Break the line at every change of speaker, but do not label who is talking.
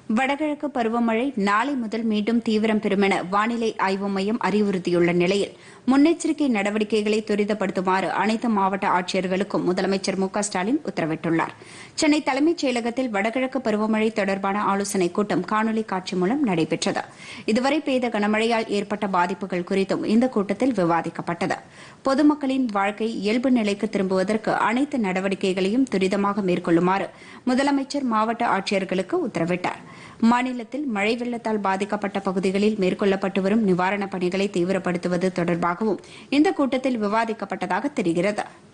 வடகிழக்கு பருவமழை நாளை முதல் மீண்டும் தீவிரம் பெறும் என வானிலை ஆய்வு மையம் அறிவுறுத்தியுள்ள நிலையில் முன்னெச்சரிக்கை நடவடிக்கைகளை துரிதப்படுத்துமாறு அனைத்து மாவட்ட ஆட்சியர்களுக்கும் முதலமைச்சர் மு க ஸ்டாலின் உத்தரவிட்டுள்ளார் சென்னை தலைமைச் செயலகத்தில் வடகிழக்கு பருவமழை தொடர்பான ஆலோசனைக் கூட்டம் காணொலி காட்சி மூலம் நடைபெற்றது இதுவரை பெய்த கனமழையால் ஏற்பட்ட பாதிப்புகள் குறித்தும் இந்த கூட்டத்தில் விவாதிக்கப்பட்டது பொதுமக்களின் வாழ்க்கை இயல்பு நிலைக்கு திரும்புவதற்கு அனைத்து நடவடிக்கைகளையும் துரிதமாக மேற்கொள்ளுமாறு முதலமைச்சர் மாவட்ட ஆட்சியர்களுக்கு உத்தரவிட்டார் மாநிலத்தில் மழை வெள்ளத்தால் பாதிக்கப்பட்ட பகுதிகளில் மேற்கொள்ளப்பட்டு வரும் நிவாரணப் பணிகளை தீவிரப்படுத்துவது தொடர்பாகவும் இந்த கூட்டத்தில் விவாதிக்கப்பட்டதாக தெரிகிறது